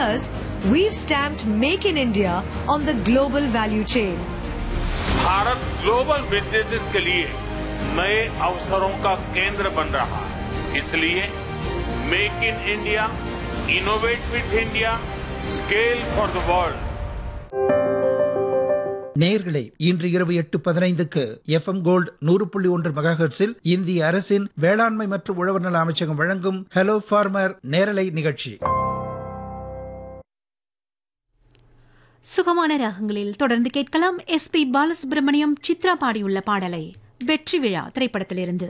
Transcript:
years, we've stamped Make in India on the global value chain. Bharat global businesses के लिए नए अवसरों का केंद्र बन रहा है इसलिए make in India innovate with India scale for the world நேயர்களே இன்று இரவு எட்டு பதினைந்துக்கு எஃப்எம் கோல்டு நூறு புள்ளி ஒன்று மெகாஹெர்ட்ஸில் இந்திய அரசின் வேளாண்மை மற்றும் உழவர் நல அமைச்சகம் வழங்கும் ஹலோ ஃபார்மர் நேரலை நிகழ்ச்சி சுகமான ராகங்களில் தொடர்ந்து கேட்கலாம் எஸ் பி பாலசுப்ரமணியம் சித்ரா பாடியுள்ள பாடலை வெற்றி விழா திரைப்படத்திலிருந்து